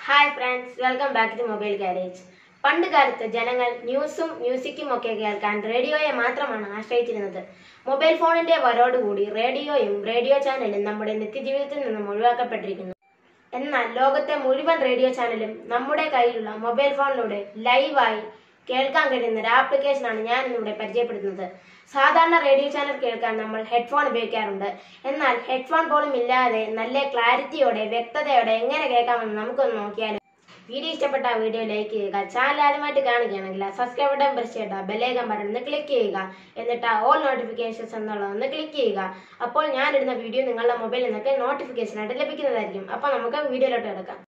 hi friends welcome back to mobile garage പണ്ട് കാലത്ത് ജനങ്ങൾ ന്യൂസും മ്യൂസിക്കും ഒക്കെ കേൾക്കാൻ റേഡിയോയെ മാത്രമാണ് ആശ്രയിച്ചിരുന്നത് മൊബൈൽ ഫോണിന്റെ വരോടുകൂടി റേഡിയോയും റേഡിയോ ചാനലും നമ്മുടെ നിത്യജീവിതത്തിൽ നിന്നും ഒഴിവാക്കപ്പെട്ടിരിക്കുന്നു എന്നാൽ ലോകത്തെ മുഴുവൻ റേഡിയോ ചാനലും നമ്മുടെ കയ്യിലുള്ള മൊബൈൽ ഫോണിലൂടെ ലൈവായി കേൾക്കാൻ കഴിയുന്ന ഒരു ആപ്ലിക്കേഷനാണ് ഞാൻ ഇന്നിവിടെ പരിചയപ്പെടുത്തുന്നത് സാധാരണ റേഡിയോ ചാനൽ കേൾക്കാൻ നമ്മൾ ഹെഡ്ഫോൺ ഉപയോഗിക്കാറുണ്ട് എന്നാൽ ഹെഡ്ഫോൺ പോലും ഇല്ലാതെ നല്ല ക്ലാരിറ്റിയോടെ വ്യക്തതയോടെ എങ്ങനെ കേൾക്കാമെന്ന് നമുക്കൊന്ന് നോക്കിയാലോ വീഡിയോ ഇഷ്ടപ്പെട്ട വീഡിയോ ലൈക്ക് ചെയ്യുക ചാനൽ ആദ്യമായിട്ട് കാണുകയാണെങ്കിൽ സബ്സ്ക്രൈബ് ബട്ടൺ പ്രസ് ചെയ്യുക ബെല്ലൈക്കൻ ബട്ടൺ ഒന്ന് ക്ലിക്ക് ചെയ്യുക എന്നിട്ട് ഓൾ നോട്ടിഫിക്കേഷൻസ് എന്നുള്ളത് ഒന്ന് ക്ലിക്ക് ചെയ്യുക അപ്പോൾ ഞാനിടുന്ന വീഡിയോ നിങ്ങളുടെ മൊബൈലിൽ നിന്നൊക്കെ നോട്ടിഫിക്കേഷൻ ആയിട്ട് ലഭിക്കുന്നതായിരിക്കും അപ്പോൾ നമുക്ക് വീഡിയോയിലോട്ട് കിടക്കാം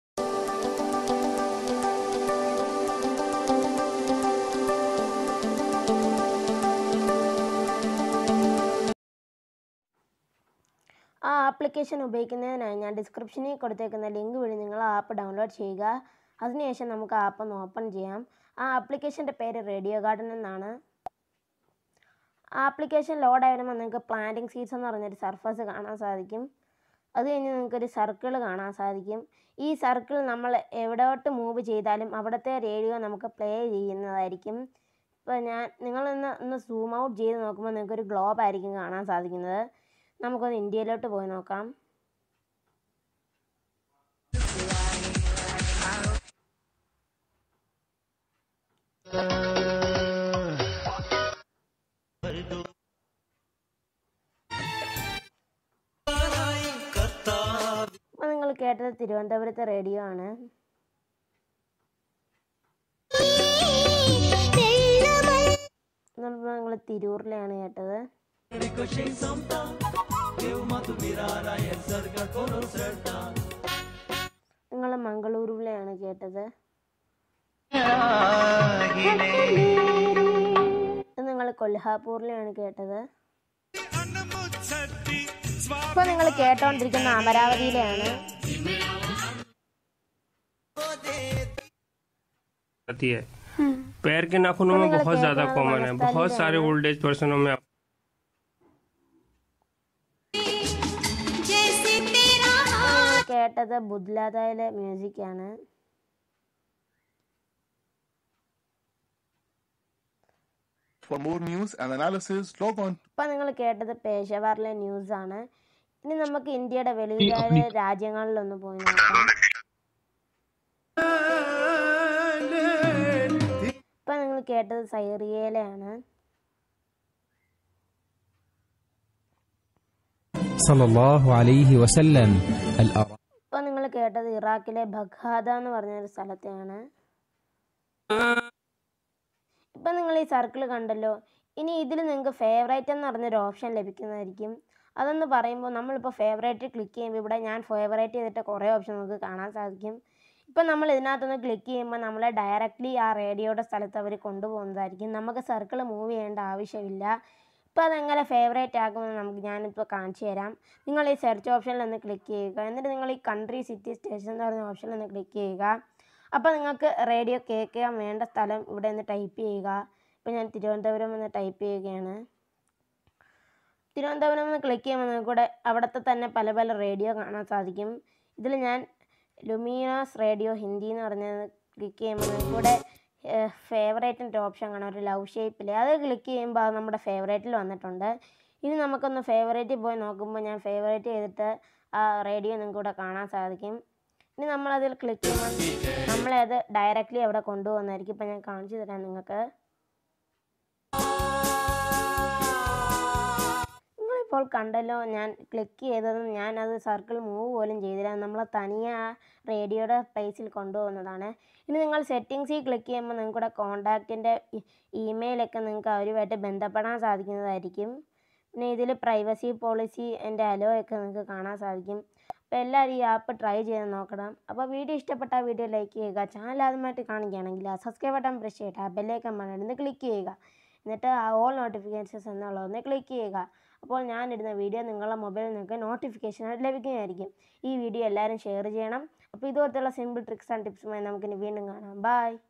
ആ ആപ്ലിക്കേഷൻ ഉപയോഗിക്കുന്നതിനായി ഞാൻ ഡിസ്ക്രിപ്ഷനിൽ കൊടുത്തേക്കുന്ന ലിങ്ക് വഴി നിങ്ങൾ ആ ആപ്പ് ഡൗൺലോഡ് ചെയ്യുക അതിനുശേഷം നമുക്ക് ആ ആപ്പ് ഒന്ന് ഓപ്പൺ ചെയ്യാം ആ ആപ്ലിക്കേഷൻ്റെ പേര് റേഡിയോ ഗാർഡൻ എന്നാണ് ആ ആപ്ലിക്കേഷൻ ലോഡ് ആയി വരുമ്പോൾ നിങ്ങൾക്ക് പ്ലാന്റിംഗ് സീഡ്സ് എന്ന് പറഞ്ഞൊരു സർഫസ് കാണാൻ സാധിക്കും അത് കഴിഞ്ഞ് നിങ്ങൾക്കൊരു സർക്കിൾ കാണാൻ സാധിക്കും ഈ സർക്കിൾ നമ്മൾ എവിടോട്ട് മൂവ് ചെയ്താലും അവിടുത്തെ റേഡിയോ നമുക്ക് പ്ലേ ചെയ്യുന്നതായിരിക്കും ഇപ്പോൾ ഞാൻ നിങ്ങളൊന്ന് ഒന്ന് സൂം ഔട്ട് ചെയ്ത് നോക്കുമ്പോൾ നിങ്ങൾക്കൊരു ഗ്ലോബ് ആയിരിക്കും കാണാൻ സാധിക്കുന്നത് നമുക്കൊന്ന് ഇന്ത്യയിലോട്ട് പോയി നോക്കാം അപ്പോൾ നിങ്ങൾ കേട്ടത് തിരുവനന്തപുരത്തെ റേഡിയോ ആണ് നമ്മൾ നിങ്ങൾ തിരൂരിലെയാണ് കേട്ടത് നിങ്ങൾ മംഗളൂരുവിലെയാണ് കേട്ടത് ഇത് നിങ്ങൾ കൊൽഹാപൂരിലെയാണ് കേട്ടത് ഇപ്പൊ നിങ്ങൾ കേട്ടോണ്ടിരിക്കുന്ന അമരാവതിയിലെയാണ് आती है पैर के नाखूनों में बहुत ज्यादा कॉमन है बहुत सारे ओल्ड एज पर्सनों में കേട്ടത് ബുദ്ലാദയിലെ മ്യൂസിക് ആണ് For more news and analysis, log on ഇപ്പൊ നിങ്ങൾ കേട്ടത് പേശവാറിലെ ന്യൂസ് ആണ് ഇനി നമുക്ക് ഇന്ത്യയുടെ വെളിയിലെ രാജ്യങ്ങളിലൊന്ന് പോയി നോക്കാം ഇപ്പൊ നിങ്ങൾ കേട്ടത് സൈറിയയിലെയാണ് صلى الله عليه وسلم الأرض ഇപ്പൊ നിങ്ങൾ കേട്ടത് ഇറാഖിലെ ബഖാദ എന്ന് പറഞ്ഞ ഒരു സ്ഥലത്തെയാണ് ഇപ്പൊ നിങ്ങൾ ഈ സർക്കിൾ കണ്ടല്ലോ ഇനി ഇതിൽ നിങ്ങൾക്ക് ഫേവറേറ്റ് എന്ന് പറഞ്ഞൊരു ഓപ്ഷൻ ലഭിക്കുന്നതായിരിക്കും അതെന്ന് പറയുമ്പോൾ നമ്മളിപ്പോൾ ഫേവറേറ്റ് ക്ലിക്ക് ചെയ്യുമ്പോൾ ഇവിടെ ഞാൻ ഫേവറേറ്റ് ചെയ്തിട്ട് കുറേ ഓപ്ഷൻ നമുക്ക് കാണാൻ സാധിക്കും ഇപ്പം നമ്മൾ ഇതിനകത്തൊന്ന് ക്ലിക്ക് ചെയ്യുമ്പോൾ നമ്മളെ ഡയറക്റ്റ്ലി ആ റേഡിയോയുടെ സ്ഥലത്ത് അവർ കൊണ്ടുപോകുന്നതായിരിക്കും നമുക്ക് സർക്കിൾ മൂവ് ചെയ്യേണ്ട ആവശ്യമില്ല ഇപ്പോൾ അതെങ്ങനെ ഫേവറേറ്റ് ആക്കുമെന്ന് നമുക്ക് ഞാനിപ്പോൾ കാണിച്ചു തരാം നിങ്ങൾ ഈ സെർച്ച് ഓപ്ഷനിൽ ഒന്ന് ക്ലിക്ക് ചെയ്യുക എന്നിട്ട് നിങ്ങൾ ഈ കൺട്രി സിറ്റി സ്റ്റേഷൻ എന്ന് പറയുന്ന ഓപ്ഷനിൽ ഒന്ന് ക്ലിക്ക് ചെയ്യുക അപ്പോൾ നിങ്ങൾക്ക് റേഡിയോ കേൾക്കാൻ വേണ്ട സ്ഥലം ഇവിടെ നിന്ന് ടൈപ്പ് ചെയ്യുക ഇപ്പോൾ ഞാൻ തിരുവനന്തപുരം എന്ന് ടൈപ്പ് ചെയ്യുകയാണ് തിരുവനന്തപുരം എന്ന് ക്ലിക്ക് ചെയ്യുമ്പോൾ നിങ്ങൾക്ക് ഇവിടെ അവിടുത്തെ തന്നെ പല പല റേഡിയോ കാണാൻ സാധിക്കും ഇതിൽ ഞാൻ ലുമിനോസ് റേഡിയോ ഹിന്ദി എന്ന് പറഞ്ഞത് ക്ലിക്ക് ചെയ്യുമ്പോൾ നിങ്ങൾക്ക് ഇവിടെ ഫേവറേറ്റിൻ്റെ ഓപ്ഷൻ കാണാം ഒരു ലവ് ഷേപ്പിൽ അത് ക്ലിക്ക് ചെയ്യുമ്പോൾ അത് നമ്മുടെ ഫേവറേറ്റിൽ വന്നിട്ടുണ്ട് ഇനി നമുക്കൊന്ന് ഫേവറേറ്റിൽ പോയി നോക്കുമ്പോൾ ഞാൻ ഫേവറേറ്റ് ചെയ്തിട്ട് ആ റേഡിയോ നിങ്ങൾക്ക് ഇവിടെ കാണാൻ സാധിക്കും ഇനി നമ്മളതിൽ ക്ലിക്ക് ചെയ്യുമ്പോൾ നമ്മളെ അത് ഡയറക്റ്റ്ലി അവിടെ കൊണ്ടുപോകുന്നതായിരിക്കും ഇപ്പം ഞാൻ കാണിച്ചു തരാം നിങ്ങൾക്ക് നിങ്ങളിപ്പോൾ കണ്ടല്ലോ ഞാൻ ക്ലിക്ക് ചെയ്തതും ഞാൻ അത് സർക്കിൾ മൂവ് പോലും ചെയ്തില്ല നമ്മൾ തനിയെ ആ റേഡിയോയുടെ പ്ലേസിൽ കൊണ്ടുപോകുന്നതാണ് ഇനി നിങ്ങൾ സെറ്റിങ്സിൽ ക്ലിക്ക് ചെയ്യുമ്പോൾ നിങ്ങൾക്കിവിടെ കോണ്ടാക്റ്റിൻ്റെ ഇമെയിലൊക്കെ നിങ്ങൾക്ക് അവരുമായിട്ട് ബന്ധപ്പെടാൻ സാധിക്കുന്നതായിരിക്കും പിന്നെ ഇതിൽ പ്രൈവസി പോളിസി എൻ്റെ അലോ ഒക്കെ നിങ്ങൾക്ക് കാണാൻ സാധിക്കും അപ്പോൾ എല്ലാവരും ഈ ആപ്പ് ട്രൈ ചെയ്ത് നോക്കണം അപ്പോൾ വീഡിയോ ഇഷ്ടപ്പെട്ട വീഡിയോ ലൈക്ക് ചെയ്യുക ചാനൽ ആദ്യമായിട്ട് കാണുകയാണെങ്കിൽ ആ സബ്സ്ക്രൈബ് ബട്ടൺ പ്രസ് ചെയ്തിട്ട് ആ ബെല്ലൈക്കൺ ബട്ടൺ ക്ലിക്ക് ചെയ്യുക എന്നിട്ട് ആ ഓൾ നോട്ടിഫിക്കേഷൻസ് എന്നുള്ളതൊന്ന് ക്ലിക്ക് ചെയ്യുക അപ്പോൾ ഞാനിടുന്ന വീഡിയോ നിങ്ങളുടെ മൊബൈലിൽ നിങ്ങൾക്ക് നോട്ടിഫിക്കേഷനായിട്ട് ലഭിക്കുന്നതായിരിക്കും ഈ വീഡിയോ എല്ലാവരും ഷെയർ ചെയ്യണം അപ്പോൾ ഇതുപോലത്തുള്ള സിമ്പിൾ ട്രിക്സ് ആൻഡ് ടിപ്സുമായി നമുക്കിനി വീണ്ടും കാണാം ബൈ